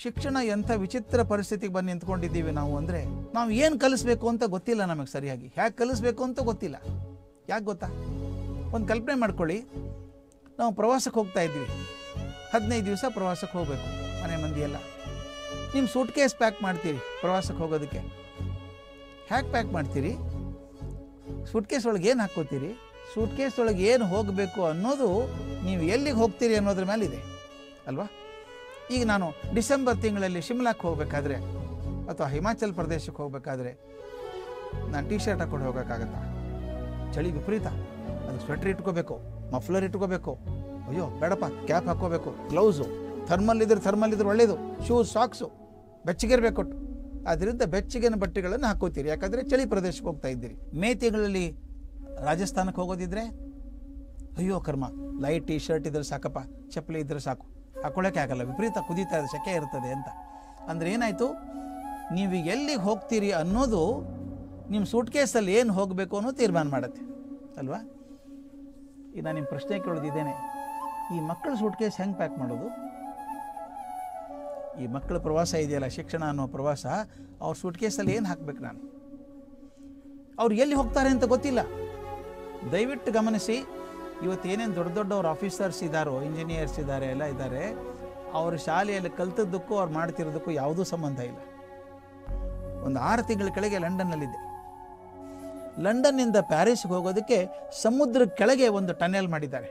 ಶಿಕ್ಷಣ ಎಂಥ ವಿಚಿತ್ರ ಪರಿಸ್ಥಿತಿಗೆ ಬಂದು ನಿಂತ್ಕೊಂಡಿದ್ದೀವಿ ನಾವು ಅಂದರೆ ನಾವು ಏನು ಕಲಿಸ್ಬೇಕು ಅಂತ ಗೊತ್ತಿಲ್ಲ ನಮಗೆ ಸರಿಯಾಗಿ ಹೇಗೆ ಕಲಿಸ್ಬೇಕು ಅಂತ ಗೊತ್ತಿಲ್ಲ ಯಾಕೆ ಗೊತ್ತಾ ಒಂದು ಕಲ್ಪನೆ ಮಾಡ್ಕೊಳ್ಳಿ ನಾವು ಪ್ರವಾಸಕ್ಕೆ ಹೋಗ್ತಾ ಇದ್ವಿ ಹದಿನೈದು ದಿವಸ ಪ್ರವಾಸಕ್ಕೆ ಹೋಗಬೇಕು ಮನೆ ಮಂದಿ ಎಲ್ಲ ನಿಮ್ಮ ಸೂಟ್ ಕೇಸ್ ಪ್ಯಾಕ್ ಮಾಡ್ತೀರಿ ಪ್ರವಾಸಕ್ಕೆ ಹೋಗೋದಕ್ಕೆ ಹ್ಯಾಕ್ ಪ್ಯಾಕ್ ಮಾಡ್ತೀರಿ ಸೂಟ್ ಕೇಸ್ ಒಳಗೆ ಏನು ಹಾಕ್ಕೋತೀರಿ ಸೂಟ್ ಕೇಸ್ ಒಳಗೆ ಏನು ಹೋಗಬೇಕು ಅನ್ನೋದು ನೀವು ಎಲ್ಲಿಗೆ ಹೋಗ್ತೀರಿ ಅನ್ನೋದ್ರ ಮೇಲಿದೆ ಅಲ್ವಾ ಈಗ ನಾನು ಡಿಸೆಂಬರ್ ತಿಂಗಳಲ್ಲಿ ಶಿಮ್ಲಾಕ್ಕೆ ಹೋಗಬೇಕಾದ್ರೆ ಅಥವಾ ಹಿಮಾಚಲ್ ಪ್ರದೇಶಕ್ಕೆ ಹೋಗಬೇಕಾದ್ರೆ ನಾನು ಟೀ ಶರ್ಟ್ ಹಾಕೊಂಡು ಹೋಗೋಕ್ಕಾಗತ್ತಾ ಚಳಿ ವಿಪರೀತ ಅದು ಸ್ವೆಟ್ರ್ ಇಟ್ಕೋಬೇಕು ಮಫ್ಲರ್ ಇಟ್ಕೋಬೇಕು ಅಯ್ಯೋ ಬೇಡಪ್ಪ ಕ್ಯಾಪ್ ಹಾಕ್ಕೋಬೇಕು ಗ್ಲೌಸು ಥರ್ಮಲ್ ಇದ್ರೆ ಥರ್ಮಲ್ ಇದ್ರೆ ಒಳ್ಳೇದು ಶೂಸ್ ಸಾಕ್ಸು ಬೆಚ್ಚಗಿರ್ಬೇಕು ಒಟ್ಟು. ಅದರಿಂದ ಬೆಚ್ಚಗಿನ ಬಟ್ಟೆಗಳನ್ನು ಹಾಕೋತೀರಿ ಯಾಕಂದರೆ ಚಳಿ ಪ್ರದೇಶಕ್ಕೆ ಹೋಗ್ತಾ ಇದ್ದೀರಿ ಮೇ ತಿಂಗಳಲ್ಲಿ ರಾಜಸ್ಥಾನಕ್ಕೆ ಹೋಗೋದಿದ್ರೆ ಅಯ್ಯೋ ಕರ್ಮ ಲೈಟ್ ಟೀ ಶರ್ಟ್ ಇದ್ರೆ ಸಾಕಪ್ಪ ಚಪ್ಪಲಿ ಇದ್ರೆ ಸಾಕು ಹಾಕೊಳ್ಳೋಕೆ ಆಗಲ್ಲ ವಿಪರೀತ ಕುದೀತಾ ಇದೆ ಸೆಕೆ ಇರ್ತದೆ ಅಂತ ಅಂದರೆ ಏನಾಯಿತು ನೀವು ಎಲ್ಲಿಗೆ ಹೋಗ್ತೀರಿ ಅನ್ನೋದು ನಿಮ್ಮ ಸೂಟ್ ಕೇಸಲ್ಲಿ ಏನು ಹೋಗಬೇಕು ಅನ್ನೋ ತೀರ್ಮಾನ ಮಾಡುತ್ತೆ ಅಲ್ವಾ ಈಗ ನಾನು ನಿಮ್ಮ ಪ್ರಶ್ನೆ ಕೇಳೋದಿದ್ದೇನೆ ಈ ಮಕ್ಕಳ ಸೂಟ್ ಕೇಸ್ ಹೆಂಗೆ ಪ್ಯಾಕ್ ಮಾಡೋದು ಈ ಮಕ್ಕಳ ಪ್ರವಾಸ ಇದೆಯಲ್ಲ ಶಿಕ್ಷಣ ಅನ್ನೋ ಪ್ರವಾಸ ಅವ್ರ ಸೂಟ್ ಕೇಸಲ್ಲಿ ಏನು ಹಾಕ್ಬೇಕು ನಾನು ಅವ್ರು ಎಲ್ಲಿ ಹೋಗ್ತಾರೆ ಅಂತ ಗೊತ್ತಿಲ್ಲ ದಯವಿಟ್ಟು ಗಮನಿಸಿ ಇವತ್ತು ಏನೇನು ದೊಡ್ಡ ದೊಡ್ಡವ್ರ ಆಫೀಸರ್ಸ್ ಇದ್ದಾರೋ ಇಂಜಿನಿಯರ್ಸ್ ಇದ್ದಾರೆ ಎಲ್ಲ ಇದ್ದಾರೆ ಅವ್ರ ಶಾಲೆಯಲ್ಲಿ ಕಲ್ತದ್ದಕ್ಕೂ ಅವ್ರು ಮಾಡ್ತಿರೋದಕ್ಕೂ ಯಾವುದೂ ಸಂಬಂಧ ಇಲ್ಲ ಒಂದು ಆರು ತಿಂಗಳ ಕೆಳಗೆ ಲಂಡನ್ನಲ್ಲಿದ್ದೆ ಲಂಡನ್ನಿಂದ ಪ್ಯಾರಿಸ್ಗೆ ಹೋಗೋದಕ್ಕೆ ಸಮುದ್ರ ಕೆಳಗೆ ಒಂದು ಟನೆಲ್ ಮಾಡಿದ್ದಾರೆ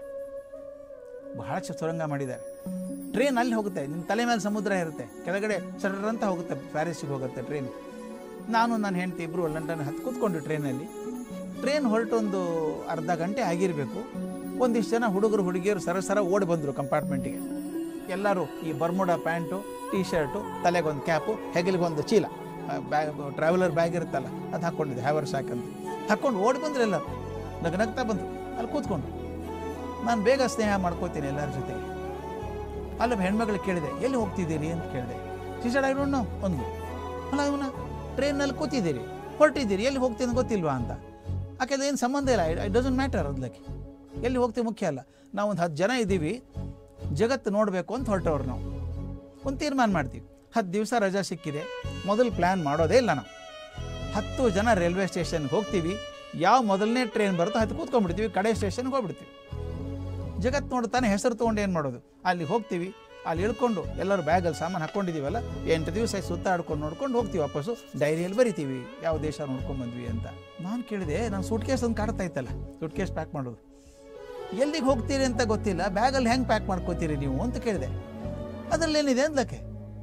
ಬಹಳ ಚ- ಸುರಂಗ ಮಾಡಿದ್ದಾರೆ ಟ್ರೈನ್ ಅಲ್ಲಿ ಹೋಗುತ್ತೆ ನಿಮ್ಮ ತಲೆ ಮೇಲೆ ಸಮುದ್ರ ಇರುತ್ತೆ ಕೆಳಗಡೆ ಸಡರ್ ಅಂತ ಹೋಗುತ್ತೆ ಪ್ಯಾರಿಸ್ಗೆ ಹೋಗುತ್ತೆ ಟ್ರೈನ್ ನಾನು ನನ್ನ ಹೆಂಡತಿ ಇಬ್ಬರು ಲಂಡನ್ ಹತ್ತು ಕೂತ್ಕೊಂಡು ಟ್ರೈನಲ್ಲಿ ಟ್ರೈನ್ ಹೊರಟೊಂದು ಅರ್ಧ ಗಂಟೆ ಆಗಿರಬೇಕು ಒಂದಿಷ್ಟು ಜನ ಹುಡುಗರು ಹುಡುಗಿಯರು ಸರಸರ ಓಡಿ ಬಂದರು ಕಂಪಾರ್ಟ್ಮೆಂಟಿಗೆ ಎಲ್ಲರೂ ಈ ಬರ್ಮುಡಾ ಪ್ಯಾಂಟು ಟೀ ಶರ್ಟು ತಲೆಗೊಂದು ಕ್ಯಾಪು ಹೆಗಲಿಗೊಂದು ಚೀಲ ಬ್ಯಾಗ್ ಟ್ರಾವೆಲರ್ ಬ್ಯಾಗ್ ಇರುತ್ತಲ್ಲ ಅದು ಹಾಕ್ಕೊಂಡಿದ್ದೆ ಹ್ಯಾವರ್ ಶಾಕ್ ಅಂತ ಹಾಕ್ಕೊಂಡು ಓಡಿ ಬಂದ್ರು ಎಲ್ಲರೂ ನಗನಗ್ತಾ ಬಂದರು ಅಲ್ಲಿ ಕೂತ್ಕೊಂಡು ನಾನು ಬೇಗ ಸ್ನೇಹ ಮಾಡ್ಕೋತೀನಿ ಎಲ್ಲರ ಜೊತೆಗೆ ಅಲ್ಲೊಬ್ಬ ಹೆಣ್ಮಗಳು ಕೇಳಿದೆ ಎಲ್ಲಿ ಹೋಗ್ತಿದ್ದೀರಿ ಅಂತ ಕೇಳಿದೆ ಸಿಸಡ್ ಐ ಡೋಂಟ್ ನೋ ಒಂದು ಅಲ್ಲ ಇವನ ಟ್ರೈನಲ್ಲಿ ಕೂತಿದ್ದೀರಿ ಹೊರಟಿದ್ದೀರಿ ಎಲ್ಲಿ ಹೋಗ್ತೀನಿ ಗೊತ್ತಿಲ್ವಾ ಅಂತ ಆಕೆ ಏನು ಸಂಬಂಧ ಇಲ್ಲ ಇಟ್ ಡಸಂಟ್ ಮ್ಯಾಟರ್ ಅದಕ್ಕೆ ಎಲ್ಲಿ ಹೋಗ್ತೀವಿ ಮುಖ್ಯ ಅಲ್ಲ ನಾವು ಒಂದು ಹತ್ತು ಜನ ಇದ್ದೀವಿ ಜಗತ್ತು ನೋಡಬೇಕು ಅಂತ ಹೊರಟವ್ರು ನಾವು ಒಂದು ತೀರ್ಮಾನ ಮಾಡ್ತೀವಿ ಹತ್ತು ದಿವಸ ರಜಾ ಸಿಕ್ಕಿದೆ ಮೊದಲು ಪ್ಲ್ಯಾನ್ ಮಾಡೋದೇ ಇಲ್ಲ ನಾವು ಹತ್ತು ಜನ ರೈಲ್ವೆ ಸ್ಟೇಷನ್ಗೆ ಹೋಗ್ತೀವಿ ಯಾವ ಮೊದಲನೇ ಟ್ರೈನ್ ಬರುತ್ತೋ ಹತ್ತು ಕೂತ್ಕೊಂಡ್ಬಿಡ್ತೀವಿ ಕಡೆ ಸ್ಟೇಷನ್ಗೆ ಹೋಗ್ಬಿಡ್ತೀವಿ ಜಗತ್ತು ನೋಡ್ತಾನೆ ಹೆಸರು ತೊಗೊಂಡು ಏನು ಮಾಡೋದು ಅಲ್ಲಿ ಹೋಗ್ತೀವಿ ಅಲ್ಲಿ ಇಳ್ಕೊಂಡು ಎಲ್ಲರೂ ಬ್ಯಾಗಲ್ಲಿ ಸಾಮಾನು ಹಾಕ್ಕೊಂಡಿದ್ದೀವಲ್ಲ ಎಂಟು ದಿವಸ ಸುತ್ತಾಡ್ಕೊಂಡು ನೋಡ್ಕೊಂಡು ಹೋಗ್ತೀವಿ ವಾಪಸ್ಸು ಡೈರಿಯಲ್ಲಿ ಬರಿತೀವಿ ಯಾವ ದೇಶ ನೋಡ್ಕೊಂಡು ಬಂದ್ವಿ ಅಂತ ನಾನು ಕೇಳಿದೆ ನಾನು ಸೂಟ್ ಕೇಸ್ ಒಂದು ಕಾಡ್ತಾ ಇತ್ತಲ್ಲ ಸೂಟ್ ಕೇಸ್ ಪ್ಯಾಕ್ ಮಾಡೋದು ಎಲ್ಲಿಗೆ ಹೋಗ್ತೀರಿ ಅಂತ ಗೊತ್ತಿಲ್ಲ ಬ್ಯಾಗಲ್ಲಿ ಹೆಂಗೆ ಪ್ಯಾಕ್ ಮಾಡ್ಕೋತೀರಿ ನೀವು ಅಂತ ಕೇಳಿದೆ ಅದರಲ್ಲಿ ಏನಿದೆ ಅಂದ್ಲಕ್ಕೆ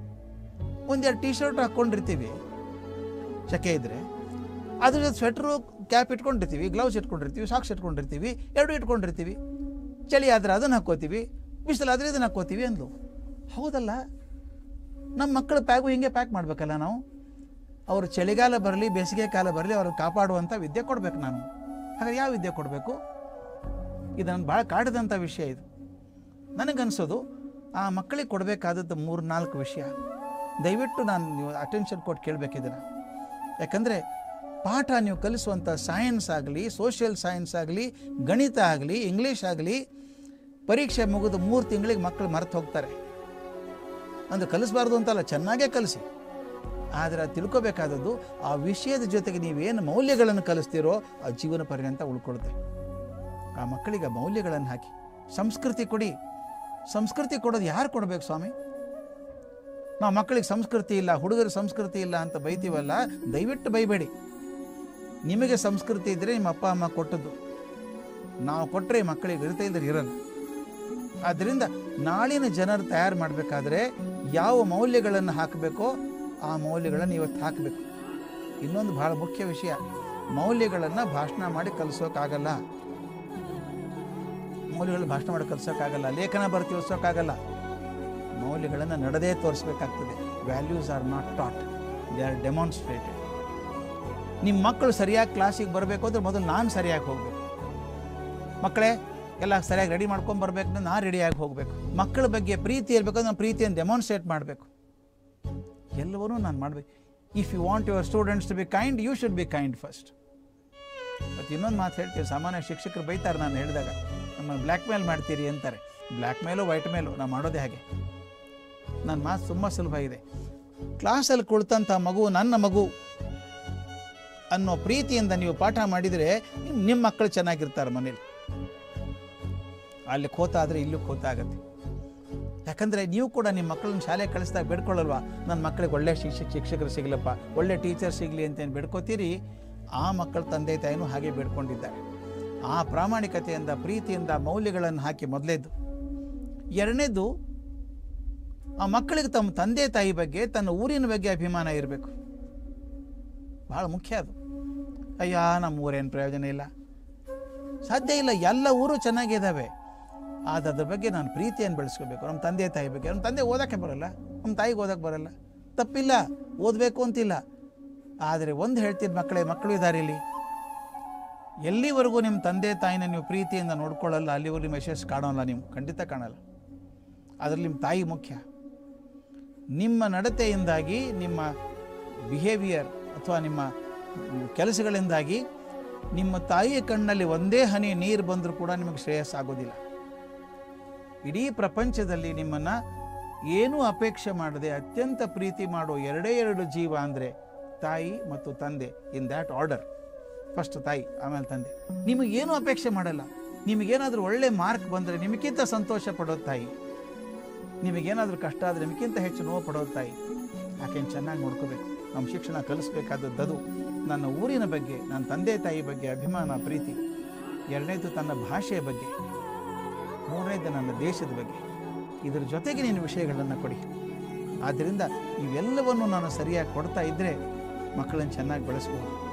ಒಂದೆರಡು ಟೀ ಶರ್ಟ್ ಹಾಕ್ಕೊಂಡಿರ್ತೀವಿ ಸೆಕೆ ಇದ್ದರೆ ಅದ್ರ ಜೊತೆ ಸ್ವೆಟ್ರು ಕ್ಯಾಪ್ ಇಟ್ಕೊಂಡಿರ್ತೀವಿ ಗ್ಲೌಸ್ ಇಟ್ಕೊಂಡಿರ್ತೀವಿ ಸಾಕ್ಸ್ ಇಟ್ಕೊಂಡಿರ್ತೀವಿ ಎರಡು ಇಟ್ಕೊಂಡಿರ್ತೀವಿ ಚಳಿ ಆದರೆ ಅದನ್ನು ಹಾಕ್ಕೋತೀವಿ ಬಿಸಿಲಾದರೆ ಇದನ್ನು ಹಾಕ್ಕೋತೀವಿ ಅಂದ್ಲು ಹೌದಲ್ಲ ನಮ್ಮ ಮಕ್ಕಳ ಪ್ಯಾಗು ಹಿಂಗೆ ಪ್ಯಾಕ್ ಮಾಡಬೇಕಲ್ಲ ನಾವು ಅವರು ಚಳಿಗಾಲ ಬರಲಿ ಬೇಸಿಗೆ ಕಾಲ ಬರಲಿ ಅವ್ರನ್ನ ಕಾಪಾಡುವಂಥ ವಿದ್ಯೆ ಕೊಡಬೇಕು ನಾನು ಹಾಗಾದ್ರೆ ಯಾವ ವಿದ್ಯೆ ಕೊಡಬೇಕು ಇದು ನನ್ನ ಭಾಳ ಕಾಡಿದಂಥ ವಿಷಯ ಇದು ನನಗನ್ಸೋದು ಆ ಮಕ್ಕಳಿಗೆ ಕೊಡಬೇಕಾದದ್ದು ಮೂರು ನಾಲ್ಕು ವಿಷಯ ದಯವಿಟ್ಟು ನಾನು ನೀವು ಅಟೆನ್ಷನ್ ಕೊಟ್ಟು ಕೇಳಬೇಕಿದ್ದನ್ನು ಯಾಕಂದರೆ ಪಾಠ ನೀವು ಕಲಿಸುವಂಥ ಸೈನ್ಸ್ ಆಗಲಿ ಸೋಷಿಯಲ್ ಸೈನ್ಸ್ ಆಗಲಿ ಗಣಿತ ಆಗಲಿ ಇಂಗ್ಲೀಷ್ ಆಗಲಿ ಪರೀಕ್ಷೆ ಮುಗಿದು ಮೂರು ತಿಂಗಳಿಗೆ ಮಕ್ಕಳು ಮರೆತು ಹೋಗ್ತಾರೆ ಅಂದರೆ ಕಲಿಸ್ಬಾರ್ದು ಅಂತಲ್ಲ ಚೆನ್ನಾಗೇ ಕಲಿಸಿ ಆದರೆ ಅದು ತಿಳ್ಕೊಬೇಕಾದದ್ದು ಆ ವಿಷಯದ ಜೊತೆಗೆ ನೀವೇನು ಮೌಲ್ಯಗಳನ್ನು ಕಲಿಸ್ತೀರೋ ಆ ಜೀವನ ಪರ್ಯಂತ ಉಳ್ಕೊಳುತ್ತೆ ಆ ಮಕ್ಕಳಿಗೆ ಆ ಮೌಲ್ಯಗಳನ್ನು ಹಾಕಿ ಸಂಸ್ಕೃತಿ ಕೊಡಿ ಸಂಸ್ಕೃತಿ ಕೊಡೋದು ಯಾರು ಕೊಡಬೇಕು ಸ್ವಾಮಿ ನಾವು ಮಕ್ಕಳಿಗೆ ಸಂಸ್ಕೃತಿ ಇಲ್ಲ ಹುಡುಗರಿಗೆ ಸಂಸ್ಕೃತಿ ಇಲ್ಲ ಅಂತ ಬೈತೀವಲ್ಲ ದಯವಿಟ್ಟು ಬೈಬೇಡಿ ನಿಮಗೆ ಸಂಸ್ಕೃತಿ ಇದ್ದರೆ ನಿಮ್ಮ ಅಪ್ಪ ಅಮ್ಮ ಕೊಟ್ಟದ್ದು ನಾವು ಕೊಟ್ಟರೆ ಮಕ್ಕಳಿಗೆ ಇರುತ್ತೆ ಇಲ್ಲದ್ರೆ ಇರಲ್ಲ ಆದ್ದರಿಂದ ನಾಳಿನ ಜನರು ತಯಾರು ಮಾಡಬೇಕಾದ್ರೆ ಯಾವ ಮೌಲ್ಯಗಳನ್ನು ಹಾಕಬೇಕೋ ಆ ಮೌಲ್ಯಗಳನ್ನು ಇವತ್ತು ಹಾಕಬೇಕು ಇನ್ನೊಂದು ಬಹಳ ಮುಖ್ಯ ವಿಷಯ ಮೌಲ್ಯಗಳನ್ನು ಭಾಷಣ ಮಾಡಿ ಕಲಿಸೋಕ್ಕಾಗಲ್ಲ ಮೌಲ್ಯಗಳನ್ನು ಭಾಷಣ ಮಾಡಿ ಕಲಿಸೋಕ್ಕಾಗಲ್ಲ ಲೇಖನ ಬರ್ತಿ ಓದಿಸೋಕ್ಕಾಗಲ್ಲ ಮೌಲ್ಯಗಳನ್ನು ನಡೆದೇ ತೋರಿಸ್ಬೇಕಾಗ್ತದೆ values are not taught they are demonstrated ನಿಮ್ಮ ಮಕ್ಕಳು ಸರಿಯಾಗಿ ಕ್ಲಾಸಿಗೆ ಬರಬೇಕು ಅಂದ್ರೆ ಮೊದಲು ನಾನು ಸರಿಯಾಗಿ ಹೋಗಬೇಕು ಮಕ್ಕಳೇ ಎಲ್ಲ ಸರಿಯಾಗಿ ರೆಡಿ ಮಾಡ್ಕೊಂಡು ಬರ್ಬೇಕು ನಾನು ರೆಡಿಯಾಗಿ ಹೋಗಬೇಕು ಮಕ್ಕಳ ಬಗ್ಗೆ ಪ್ರೀತಿ ಇರಬೇಕು ನಾನು ಪ್ರೀತಿಯನ್ನು ಡೆಮಾನ್ಸ್ಟ್ರೇಟ್ ಮಾಡಬೇಕು ಎಲ್ಲವನ್ನೂ ನಾನು ಮಾಡಬೇಕು if you want your students to be kind you should be kind first ಮತ್ತು ಇನ್ನೊಂದು ಮಾತು ಹೇಳ್ತೀವಿ ಸಾಮಾನ್ಯ ಶಿಕ್ಷಕರು ಬೈತಾರೆ ನಾನು ಹೇಳಿದಾಗ ನಮ್ಮನ್ನು ಬ್ಲ್ಯಾಕ್ ಮೇಲ್ ಮಾಡ್ತೀರಿ ಅಂತಾರೆ ಬ್ಲ್ಯಾಕ್ ಮೇಲು ವೈಟ್ ಮೇಲು ನಾವು ಮಾಡೋದೇ ಹಾಗೆ ನನ್ನ ಮಾತು ತುಂಬ ಸುಲಭ ಇದೆ ಕ್ಲಾಸಲ್ಲಿ ಕುಳಿತಂಥ ಮಗು ನನ್ನ ಮಗು ಅನ್ನೋ ಪ್ರೀತಿಯಿಂದ ನೀವು ಪಾಠ ಮಾಡಿದರೆ ನಿಮ್ಮ ಮಕ್ಕಳು ಚೆನ್ನಾಗಿರ್ತಾರೆ ಮನೇಲಿ ಅಲ್ಲಿ ಖೋತ ಆದರೆ ಇಲ್ಲೂ ಖೋತ ಆಗತ್ತೆ ಯಾಕಂದರೆ ನೀವು ಕೂಡ ನಿಮ್ಮ ಮಕ್ಕಳನ್ನ ಶಾಲೆಗೆ ಕಳಿಸಿದಾಗ ಬೇಡ್ಕೊಳ್ಳಲ್ವಾ ನನ್ನ ಮಕ್ಕಳಿಗೆ ಒಳ್ಳೆ ಶಿಕ್ಷಕ ಶಿಕ್ಷಕರು ಸಿಗಲಪ್ಪ ಒಳ್ಳೆ ಟೀಚರ್ ಸಿಗಲಿ ಅಂತ ಏನು ಬೇಡ್ಕೋತೀರಿ ಆ ಮಕ್ಕಳ ತಂದೆ ತಾಯಿನೂ ಹಾಗೆ ಬೇಡ್ಕೊಂಡಿದ್ದಾರೆ ಆ ಪ್ರಾಮಾಣಿಕತೆಯಿಂದ ಪ್ರೀತಿಯಿಂದ ಮೌಲ್ಯಗಳನ್ನು ಹಾಕಿ ಮೊದಲೇದು ಎರಡನೇದು ಆ ಮಕ್ಕಳಿಗೆ ತಮ್ಮ ತಂದೆ ತಾಯಿ ಬಗ್ಗೆ ತನ್ನ ಊರಿನ ಬಗ್ಗೆ ಅಭಿಮಾನ ಇರಬೇಕು ಭಾಳ ಮುಖ್ಯ ಅದು ಅಯ್ಯ ನಮ್ಮ ಊರೇನು ಪ್ರಯೋಜನ ಇಲ್ಲ ಸಾಧ್ಯ ಇಲ್ಲ ಎಲ್ಲ ಊರು ಚೆನ್ನಾಗಿದ್ದಾವೆ ಆದರೆ ಅದ್ರ ಬಗ್ಗೆ ನಾನು ಪ್ರೀತಿಯನ್ನು ಬೆಳೆಸ್ಕೋಬೇಕು ನಮ್ಮ ತಂದೆ ತಾಯಿ ಬಗ್ಗೆ ನಮ್ಮ ತಂದೆ ಓದೋಕ್ಕೆ ಬರಲ್ಲ ನಮ್ಮ ತಾಯಿಗೆ ಓದೋಕ್ಕೆ ಬರಲ್ಲ ತಪ್ಪಿಲ್ಲ ಓದಬೇಕು ಅಂತಿಲ್ಲ ಆದರೆ ಒಂದು ಹೇಳ್ತೀನಿ ಮಕ್ಕಳೇ ಮಕ್ಕಳು ಇದ್ದಾರೆ ಇಲ್ಲಿ ಎಲ್ಲಿವರೆಗೂ ನಿಮ್ಮ ತಂದೆ ತಾಯಿನ ನೀವು ಪ್ರೀತಿಯಿಂದ ನೋಡ್ಕೊಳ್ಳಲ್ಲ ಅಲ್ಲಿವರೆಗೂ ನಿಮ್ಮ ಯಶಸ್ಸು ಕಾಣೋಲ್ಲ ನೀವು ಖಂಡಿತ ಕಾಣಲ್ಲ ಅದರಲ್ಲಿ ನಿಮ್ಮ ತಾಯಿ ಮುಖ್ಯ ನಿಮ್ಮ ನಡತೆಯಿಂದಾಗಿ ನಿಮ್ಮ ಬಿಹೇವಿಯರ್ ಅಥವಾ ನಿಮ್ಮ ಕೆಲಸಗಳಿಂದಾಗಿ ನಿಮ್ಮ ತಾಯಿಯ ಕಣ್ಣಲ್ಲಿ ಒಂದೇ ಹನಿ ನೀರು ಬಂದರೂ ಕೂಡ ನಿಮಗೆ ಶ್ರೇಯಸ್ ಆಗೋದಿಲ್ಲ ಇಡೀ ಪ್ರಪಂಚದಲ್ಲಿ ನಿಮ್ಮನ್ನು ಏನೂ ಅಪೇಕ್ಷೆ ಮಾಡದೆ ಅತ್ಯಂತ ಪ್ರೀತಿ ಮಾಡೋ ಎರಡೇ ಎರಡು ಜೀವ ಅಂದರೆ ತಾಯಿ ಮತ್ತು ತಂದೆ ಇನ್ ದ್ಯಾಟ್ ಆರ್ಡರ್ ಫಸ್ಟ್ ತಾಯಿ ಆಮೇಲೆ ತಂದೆ ನಿಮಗೇನು ಅಪೇಕ್ಷೆ ಮಾಡಲ್ಲ ನಿಮಗೇನಾದರೂ ಒಳ್ಳೆ ಮಾರ್ಕ್ ಬಂದರೆ ನಿಮಗಿಂತ ಸಂತೋಷ ಪಡೋದು ತಾಯಿ ನಿಮಗೇನಾದರೂ ಕಷ್ಟ ಆದರೆ ನಿಮಗಿಂತ ಹೆಚ್ಚು ನೋವು ಪಡೋದು ತಾಯಿ ಆಕೆಯನ್ನು ಚೆನ್ನಾಗಿ ನೋಡ್ಕೋಬೇಕು ನಮ್ಮ ಶಿಕ್ಷಣ ಕಲಿಸ್ಬೇಕಾದದ್ದು ಅದು ನನ್ನ ಊರಿನ ಬಗ್ಗೆ ನನ್ನ ತಂದೆ ತಾಯಿ ಬಗ್ಗೆ ಅಭಿಮಾನ ಪ್ರೀತಿ ಎರಡನೇದು ತನ್ನ ಭಾಷೆಯ ಬಗ್ಗೆ ಮೂರನೇದು ನನ್ನ ದೇಶದ ಬಗ್ಗೆ ಇದರ ಜೊತೆಗೆ ನೀನು ವಿಷಯಗಳನ್ನು ಕೊಡಿ ಆದ್ದರಿಂದ ಇವೆಲ್ಲವನ್ನು ನಾನು ಸರಿಯಾಗಿ ಕೊಡ್ತಾ ಇದ್ದರೆ ಮಕ್ಕಳನ್ನು ಚೆನ್ನಾಗಿ ಬೆಳೆಸ್ಬೋದು